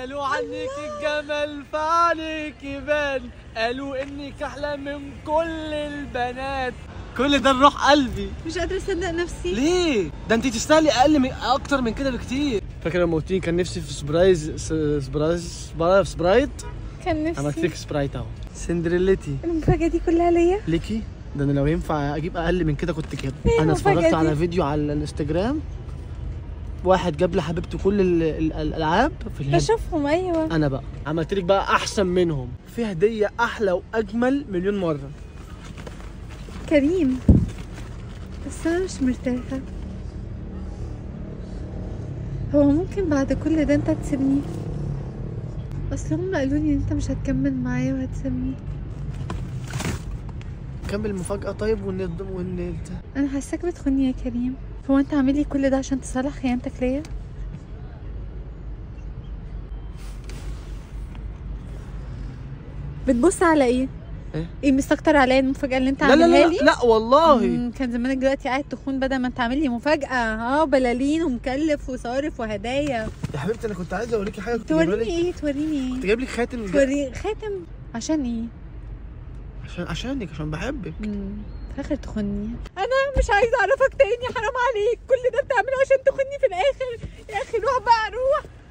قالوا عنك الجمال فعليك يبان قالوا انك احلى من كل البنات كل ده نروح قلبي مش قادره اصدق نفسي ليه ده انت تستاهلي اقل من اكتر من كده بكتير فاكر لما قلت لي كان نفسي في سبرايز س- سبرايز سبرايز سبرايت كان عملت نفسي لك سبرايت اهو سندريلتي المفاجاه دي كلها ليا ليكي ده انا لو ينفع اجيب اقل من كده كنت كده إيه انا المفاجأة اتفرجت دي؟ على فيديو على الانستجرام واحد جاب لحبيبته كل ال- ال- الالعاب في الهند بشوفهم ايوه انا بقى عملت لك بقى احسن منهم في هديه احلى واجمل مليون مره كريم بس انا مش مرتاحه هو ممكن بعد كل ده انت تسيبني اصل هم قالوا لي ان انت مش هتكمل معايا وهتسيبني كمل المفاجاه طيب وان وان انا حاساك بتخوني يا كريم هو انت عامل لي كل ده عشان تصلح خيانتك ليا بتبص على ايه ايه ايه مستكتر عليا المفاجاه اللي انت لا لا عاملها لا لي لا والله مم، كان زمانك دلوقتي قاعد تخون بدل ما انت عامل لي مفاجاه اه بلالين ومكلف وصارف وهدايا يا حبيبتي انا كنت عايز اوريكي حاجه كنت جايبها توريني لك ايه توريني كنت ايه جايب لك خاتم توري خاتم عشان ايه عشان عشانك عشان بحبك مم، في الاخر تخني انا مش عايزه اعرفك تاني حرام عليك كل ده بتعمله عشان تخني في الاخر يا اخي روح بقى روح